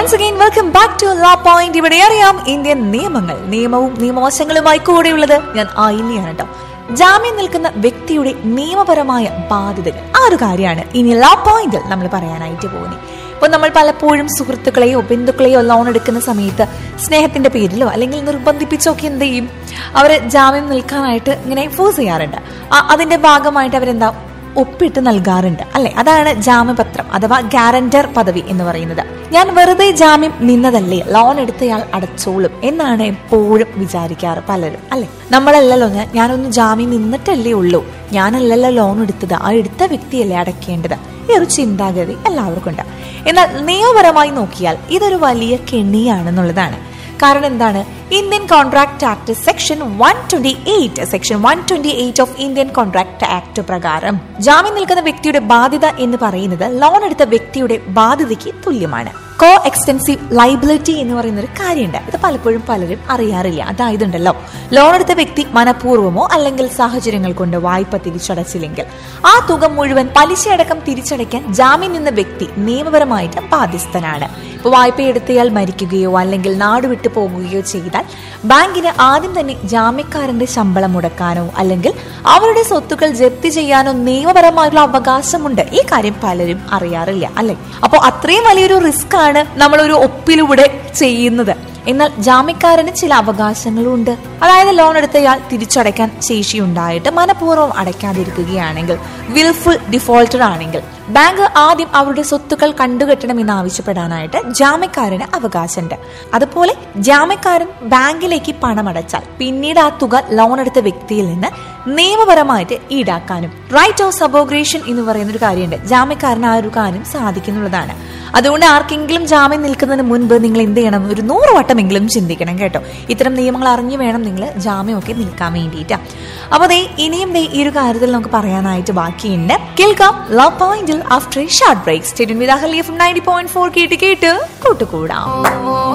once again welcome back to law point ഇവിടെ അറിയാം Indian നിയമങ്ങൾ നിയമവും നിയമവശങ്ങളുമായി കൂടെയുള്ളത് ഞാൻ ആയില്യാണ് കേട്ടോ ജാമ്യം നിൽക്കുന്ന വ്യക്തിയുടെ നിയമപരമായ ബാധ്യതകൾ ആ ഒരു കാര്യമാണ് ഇനി ലാ പോയിന്റിൽ നമ്മൾ പറയാനായിട്ട് പോകുന്നത് ഇപ്പൊ നമ്മൾ പലപ്പോഴും സുഹൃത്തുക്കളെയോ ബന്ധുക്കളെയോ ലോൺ എടുക്കുന്ന സമയത്ത് സ്നേഹത്തിന്റെ പേരിലോ അല്ലെങ്കിൽ നിർബന്ധിപ്പിച്ചോ ഒക്കെ എന്ത് ചെയ്യും അവരെ ജാമ്യം നിൽക്കാനായിട്ട് ഇങ്ങനെ ഫോഴ്സ് ചെയ്യാറുണ്ട് ആ- അതിന്റെ ഭാഗമായിട്ട് അവരെന്താ ഒപ്പിട്ട് നൽകാറുണ്ട് അല്ലെ അതാണ് ജാമ്യപത്രം അഥവാ ഗ്യാരണ്ടർ പദവി എന്ന് പറയുന്നത് ഞാൻ വെറുതെ ജാമ്യം നിന്നതല്ലേ ലോൺ എടുത്തയാൾ അടച്ചോളും എന്നാണ് എപ്പോഴും വിചാരിക്കാറ് പലരും അല്ലെ നമ്മളല്ലല്ലോ ഞാൻ ഞാനൊന്ന് ജാമ്യം നിന്നിട്ടല്ലേ ഉള്ളൂ ഞാനല്ലല്ലോ ലോൺ എടുത്തത് ആ എടുത്ത വ്യക്തിയല്ലേ അടയ്ക്കേണ്ടത് ഈ ഒരു ചിന്താഗതി എല്ലാവർക്കും ഉണ്ട് എന്നാൽ നിയമപരമായി നോക്കിയാൽ ഇതൊരു വലിയ കെണിയാണെന്നുള്ളതാണ് കാരണം എന്താണ് Indian contract act section one twenty eight section one twenty eight of Indian contract act പ്രകാരം ജാമ്യം നിൽക്കുന്ന വ്യക്തിയുടെ ബാധ്യത എന്ന് പറയുന്നത് ലോൺ എടുത്ത വ്യക്തിയുടെ ബാധ്യതയ്ക്ക് തുല്യമാണ് കോ എക്സ്റ്റൻസീവ് ലൈബിലിറ്റി എന്ന് പറയുന്ന ഒരു കാര്യമുണ്ട് ഇത് പലപ്പോഴും പലരും അറിയാറില്ല അതായത് ഉണ്ടല്ലോ ലോൺ എടുത്ത വ്യക്തി മനഃപൂർവ്വമോ അല്ലെങ്കിൽ സാഹചര്യങ്ങൾ കൊണ്ട് വായ്പ തിരിച്ചടച്ചില്ലെങ്കിൽ ആ തുക മുഴുവൻ പലിശയടക്കം തിരിച്ചടയ്ക്കാൻ ജാമ്യം നിന്ന വ്യക്തി നിയമപരമായിട്ട് ബാധ്യസ്ഥനാണ് ഇപ്പൊ വായ്പ എടുത്തയാൾ മരിക്കുകയോ അല്ലെങ്കിൽ നാട് വിട്ടു പോകുകയോ ചെയ്താൽ ബാങ്കിന് ആദ്യം തന്നെ ജാമ്യക്കാരന്റെ ശമ്പളം മുടക്കാനോ അല്ലെങ്കിൽ അവരുടെ സ്വത്തുക്കൾ ജപ്തി ചെയ്യാനോ നിയമപരമായിട്ടുള്ള അവകാശമുണ്ട് ഈ കാര്യം പലരും അറിയാറില്ല അല്ലെ അപ്പോൾ അത്രയും വലിയൊരു റിസ്ക് ആണ് നമ്മൾ ഒരു ഒപ്പിലൂടെ ചെയ്യുന്നത് എന്നാൽ ജാമ്യക്കാരന് ചില അവകാശങ്ങളുണ്ട് അതായത് ലോൺ എടുത്തയാൾ തിരിച്ചടയ്ക്കാൻ ശേഷിയുണ്ടായിട്ട് മനഃപൂർവ്വം അടയ്ക്കാതിരിക്കുകയാണെങ്കിൽ വിൽഫുൾ ഡിഫോൾട്ടർ ആണെങ്കിൽ ബാങ്ക് ആദ്യം അവരുടെ സ്വത്തുക്കൾ കണ്ടുകെട്ടണമെന്ന് ആവശ്യപ്പെടാനായിട്ട് ജാമ്യക്കാരന് അവകാശമുണ്ട് അതുപോലെ ജാമ്യക്കാരൻ ബാങ്കിലേക്ക് പണമടച്ചാൽ പിന്നീട് ആ തുക ലോൺ എടുത്ത വ്യക്തിയിൽ നിന്ന് നിയമപരമായിട്ട് ഈടാക്കാനും റൈറ്റ് ഓഫ് സബോഗ്രേഷൻ എന്ന് പറയുന്ന ഒരു കാര്യമുണ്ട് ജാമ്യക്കാരന് ആ ഒരു കാര്യം സാധിക്കുന്നുള്ളതാണ് അതുകൊണ്ട് ആർക്കെങ്കിലും ജാമ്യം നിൽക്കുന്നതിന് മുൻപ് നിങ്ങൾ എന്ത് ചെയ്യണം ഒരു നൂറ് വട്ടമെങ്കിലും ചിന്തിക്കണം കേട്ടോ ഇത്തരം നിയമങ്ങൾ അറിഞ്ഞു വേണം നിങ്ങൾ ജാമ്യമൊക്കെ നിൽക്കാൻ വേണ്ടിയിട്ട് അപ്പൊ ദേ ഇനിയും ദേ ഈ ഒരു കാര്യത്തിൽ നമുക്ക് പറയാനായിട്ട് ബാക്കിയുണ്ട് കേൾക്കാം ലവ് പോയിന്റിൽ after short break stadium with Ahalya from ninety point four കേട്ട് കേട്ട് കൂട്ടുകൂടാം